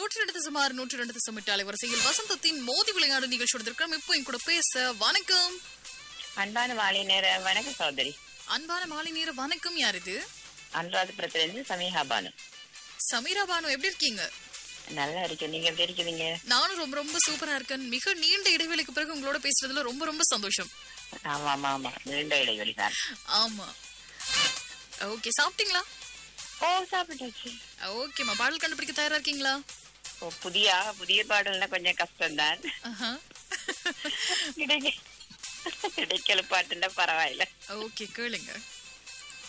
நூற்றி ரெண்டு சுமார் நூற்றி ரெண்டு தசம் அலைவரிசையில் வசந்தத்தின் மோதி விளையாடு நிகழ்ச்சி இருக்கிறோம் இப்போ என் கூட பேச வணக்கம் அன்பான மாலை நேர வணக்கம் சகோதரி அன்பான மாலை நேர வணக்கம் யார் இது அனுராதபுரத்திலிருந்து சமீஹா பானு சமீரா பானு எப்படி இருக்கீங்க நல்லா இருக்கு நீங்க எப்படி இருக்கிறீங்க நானும் ரொம்ப ரொம்ப சூப்பரா இருக்கேன் மிக நீண்ட இடைவெளிக்கு பிறகு உங்களோட பேசுறதுல ரொம்ப ரொம்ப சந்தோஷம் ஆமா ஆமா ஆமா நீண்ட இடைவெளி தான் ஆமா ஓகே சாப்பிட்டீங்களா ஓ சாப்பிட்டாச்சு ஓகேம்மா பாடல் கண்டுபிடிக்க தயாரா இருக்கீங்களா ஓ புதிய புதிய பாடல்னா கொஞ்சம் கஷ்டம்தான் ஆஹா. கிடைக்க கிடைக்கல பாட்டுன்னா பரவாயில்ல ஓகே கேளுங்க